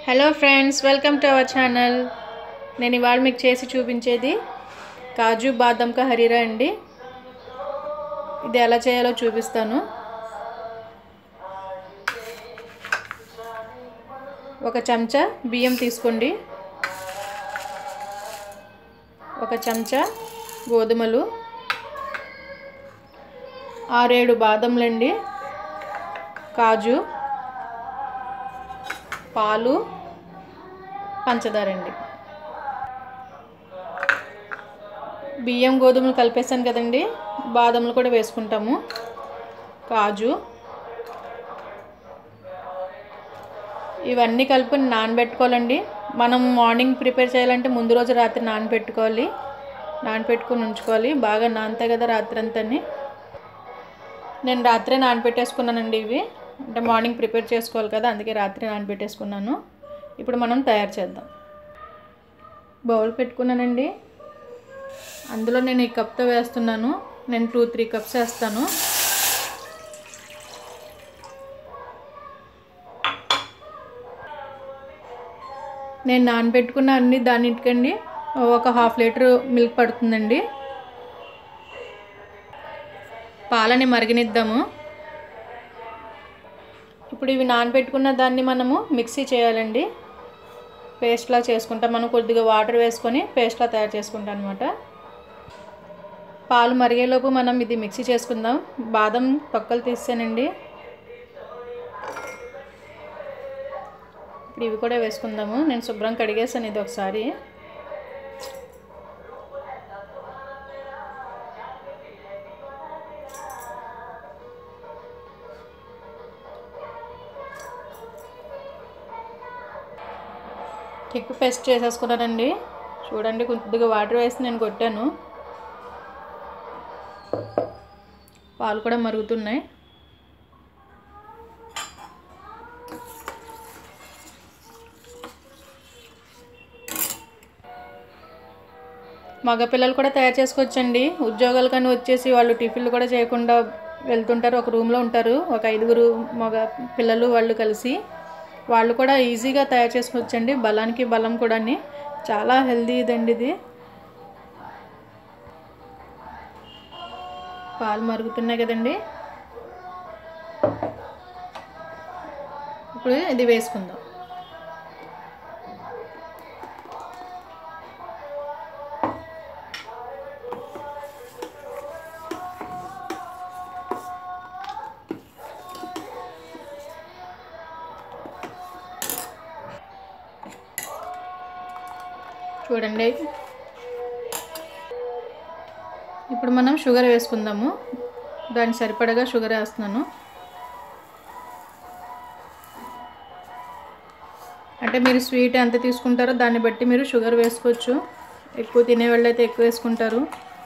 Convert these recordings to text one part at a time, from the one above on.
hello friends welcome to our channel నేను ఇవాళ మీకు చేసి చూపించేది కాజు బాదం కా హరీరా అండి ఇది ఎలా చేయాలో చూపిస్తాను ఒక చెంచా బియ్యం తీసుకోండి ఒక చెంచా గోధుమలు ఆరేడు బాదంలండి కాజు పాలు పంచదార అండి బియ్యం గోధుమలు కలిపేసాను కదండి బాదంలు కూడా వేసుకుంటాము కాజు ఇవన్నీ కలిపి నానబెట్టుకోవాలండి మనం మార్నింగ్ ప్రిపేర్ చేయాలంటే ముందు రోజు రాత్రి నానబెట్టుకోవాలి నానబెట్టుకుని ఉంచుకోవాలి బాగా నానతాయి కదా రాత్రి అంతని నేను రాత్రే నానబెట్టేసుకున్నానండి ఇవి అంటే మార్నింగ్ ప్రిపేర్ చేసుకోవాలి కదా అందుకే రాత్రి నానబెట్టేసుకున్నాను ఇప్పుడు మనం తయారు చేద్దాం బౌల్ పెట్టుకున్నానండి అందులో నేను ఈ కప్తో వేస్తున్నాను నేను టూ త్రీ కప్స్ వేస్తాను నేను నానబెట్టుకున్న అన్ని దానికండి ఒక హాఫ్ లీటర్ మిల్క్ పడుతుందండి పాలని మరిగనిద్దాము ఇప్పుడు ఇవి నానబెట్టుకున్న దాన్ని మనము మిక్సీ చేయాలండి పేస్ట్లా చేసుకుంటాం మనం కొద్దిగా వాటర్ వేసుకొని పేస్ట్లా తయారు చేసుకుంటాం అనమాట పాలు మరిగేలోపు మనం ఇది మిక్సీ చేసుకుందాం బాదం తొక్కలు తీసానండి ఇప్పుడు ఇవి కూడా వేసుకుందాము నేను శుభ్రం కడిగేసాను ఇది ఒకసారి థిక్ పేస్ట్ చేసేసుకున్నానండి చూడండి కొద్దిగా వాటర్ వేసి నేను కొట్టాను పాలు కూడా మరుగుతున్నాయి మగపిల్లలు కూడా తయారు చేసుకోవచ్చండి ఉద్యోగాలు కానీ వచ్చేసి వాళ్ళు టిఫిన్లు కూడా చేయకుండా వెళ్తుంటారు ఒక రూమ్లో ఉంటారు ఒక ఐదుగురు మగ పిల్లలు వాళ్ళు కలిసి వాళ్ళు కూడా ఈజీగా తయారు చేసుకోవచ్చండి బలానికి బలం కూడా చాలా హెల్దీ ఇదండి ఇది పాలు మరుగుతున్నాయి కదండి ఇప్పుడు ఇది వేసుకుందాం చూడండి ఇప్పుడు మనం షుగర్ వేసుకుందాము దానికి సరిపడగా షుగర్ వేస్తున్నాను అంటే మీరు స్వీట్ ఎంత తీసుకుంటారో దాన్ని బట్టి మీరు షుగర్ వేసుకోవచ్చు ఎక్కువ తినేవాళ్ళు అయితే ఎక్కువ వేసుకుంటారు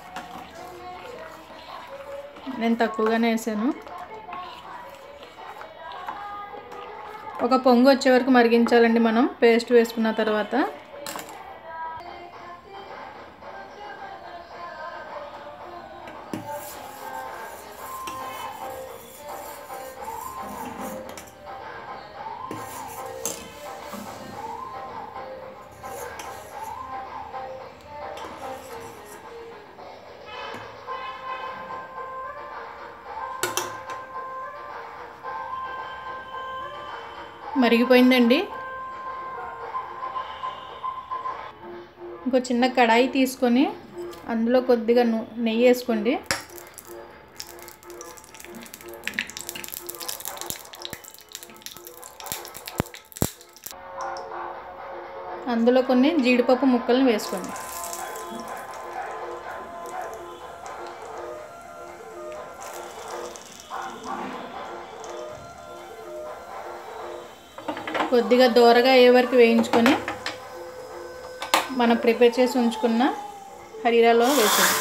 నేను తక్కువగానే వేసాను ఒక పొంగు వచ్చే వరకు మరిగించాలండి మనం పేస్ట్ వేసుకున్న తర్వాత మరిగిపోయిందండి ఇంకో చిన్న కడాయి తీసుకొని అందులో కొద్దిగా నెయ్యి వేసుకోండి అందులో కొన్ని జీడిపప్పు ముక్కలను వేసుకోండి కొద్దిగా దూరగా అయ్యే వరకు వేయించుకొని మనం ప్రిపేర్ చేసి ఉంచుకున్న హరీరాలో వేసాం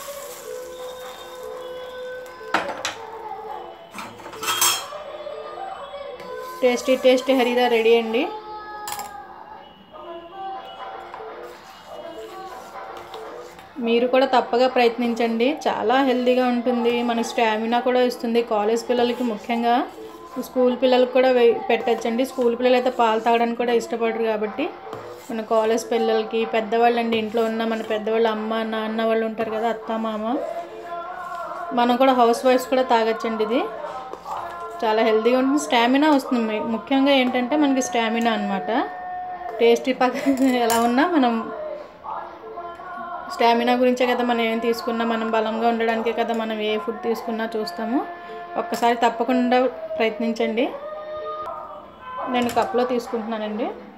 టేస్టీ టేస్టీ హరీరా రెడీ అండి మీరు కూడా తప్పగా ప్రయత్నించండి చాలా హెల్తీగా ఉంటుంది మనకి స్టామినా కూడా ఇస్తుంది కాలేజ్ పిల్లలకి ముఖ్యంగా స్కూల్ పిల్లలకు కూడా వే- పెట్టచ్చండి స్కూల్ పిల్లలు అయితే పాలు తాగడానికి కూడా ఇష్టపడరు కాబట్టి మన కాలేజ్ పిల్లలకి పెద్దవాళ్ళు అండి ఇంట్లో ఉన్న మన పెద్దవాళ్ళు అమ్మ నాన్న వాళ్ళు ఉంటారు కదా అత్త మామ మనం కూడా హౌస్ వైఫ్స్ కూడా తాగొచ్చండి ఇది చాలా హెల్తీగా ఉంటుంది స్టామినా వస్తుంది ము- ముఖ్యంగా ఏంటంటే మనకి స్టామినా అనమాట టేస్టీ పక్క ఎలా ఉన్నా మనం స్టామినా గురించే కదా మనం ఏం తీసుకున్నా మనం బలంగా ఉండడానికే కదా మనం ఏ ఫుడ్ తీసుకున్నా చూస్తాము ఒక్కసారి తప్పకుండా ప్రయత్నించండి నేను కప్లో తీసుకుంటున్నానండి